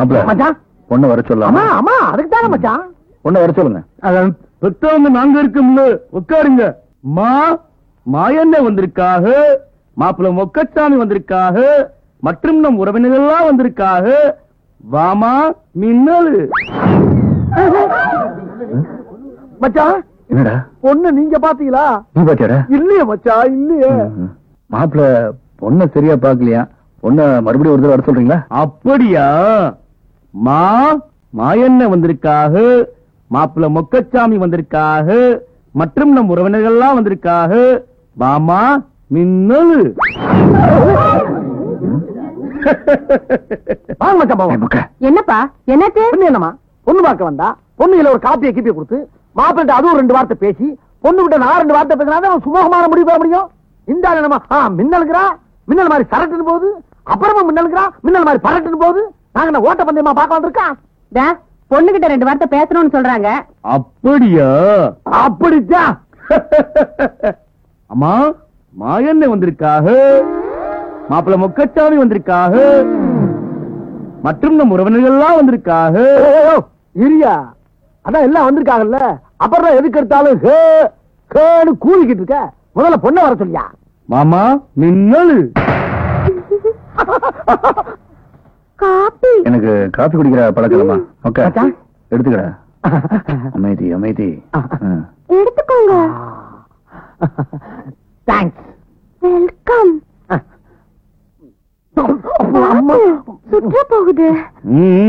மாப்பிள மச்சான் பொண்ணு வர அம்மா சொல்லலாமா அம்மா அதுக்கு தானே மச்சான் பொண்ணு வர சொல்லுங்க பெத்தவங்க நாங்க இருக்கோம்ல உட்காருங்க மா மாயண்ண வந்திருக்காக மாப்பிள்ள மொக்கச்சாமி வந்திருக்காக மற்றும் நம் உறவினர்கள்லாம் வந்திருக்காக வாமா மின்னல் மச்சான் என்னடா பொண்ணு நீங்க பாத்தீங்களா நீ பாத்தியாடா இல்லையே மச்சான் இல்லையே மாப்பிள பொண்ண சரியா பாக்கலையா பொண்ண மறுபடியும் ஒரு தடவை வர சொல்றீங்களா அப்படியா மா மாயண்ண வந்திருக்காக மாப்பிள்ள மொக்கச்சாமி வந்திருக்காக மற்றும் நம் உறவினர்கள்லாம் வந்திருக்காக வாமா மின்னல் வாங்க மச்சான் ஏய், போவோம் முக்க என்னப்பா என்னது பொண்ணு என்னமா பொண்ணு பார்க்க வந்தா பொண்ணுல ஒரு காப்பியை கீப்பியை கொடுத்து மாப்பிள்ளை அதுவும் ரெண்டு வார்த்தை பேசி பொண்ணு கிட்ட நான் ரெண்டு வார்த்தை பேசினா அவன் சுமூகமான முடிவு பெற முடியும் இந்த ஆள் என்னமா ஆ மின்னலுங்கிறா மின்னல் மாதிரி சரட்டுன்னு போகுது அப்புறமா மின்னலுங்கிறா மின்னல் மாதிரி பரட்டுன்னு போகுது நாங்க என்ன ஓட்ட பந்தயமா பார்க்க வந்திருக்கோம் டா, பொண்ணுகிட்ட ரெண்டு வார்த்தை பேசணும்னு சொல்றாங்க அப்படியா அப்படித்தான் அம்மா மாயண்ண வந்திருக்காக மாப்பிள்ள மொக்கச்சாமி வந்திருக்காக மற்றும் நம் உறவினர்கள்லாம் வந்திருக்காக ஏய், இரியா அதான் எல்லாம் வந்திருக்காங்கல்ல அப்புறம் எதுக்கு எடுத்தாலும் ஹே ஹேன்னு கூவிக்கிட்டு இருக்க முதல்ல பொண்ணை வர சொல்லியா மாமா மின்னல் காப்பி எனக்கு காபி குடிக்கிற பழக்கலாமா ஓகே மச்சான். எடுத்துக்கடா அமைதி அமைதி ஆ. எடுத்துக்கோங்க தேங்க்ஸ் வெல்கம் அம்மா சுற்ற போகுது ம்